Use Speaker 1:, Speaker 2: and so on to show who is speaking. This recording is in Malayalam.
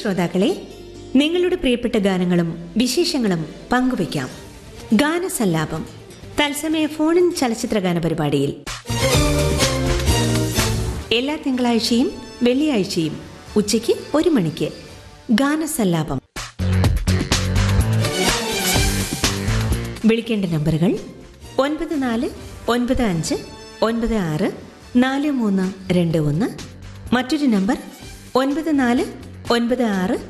Speaker 1: ശ്രോതാക്കളെ നിങ്ങളുടെ പ്രിയപ്പെട്ട ഗാനങ്ങളും വിശേഷങ്ങളും പങ്കുവയ്ക്കാം ഗാനസല്ലാപം തത്സമയ ഫോണിൻ ചലച്ചിത്ര ഗാന പരിപാടിയിൽ എല്ലാ തിങ്കളാഴ്ചയും വെള്ളിയാഴ്ചയും ഉച്ചയ്ക്ക് ഒരു മണിക്ക് ഗാനസല്ലാപം വിളിക്കേണ്ട നമ്പറുകൾ ഒൻപത് നാല് ഒൻപത് അഞ്ച് ഒൻപത് ആറ് നാല് മൂന്ന് രണ്ട് ഒന്ന് മറ്റൊരു നമ്പർ ഒൻപത് നാല് ഒൻപത് ആറ്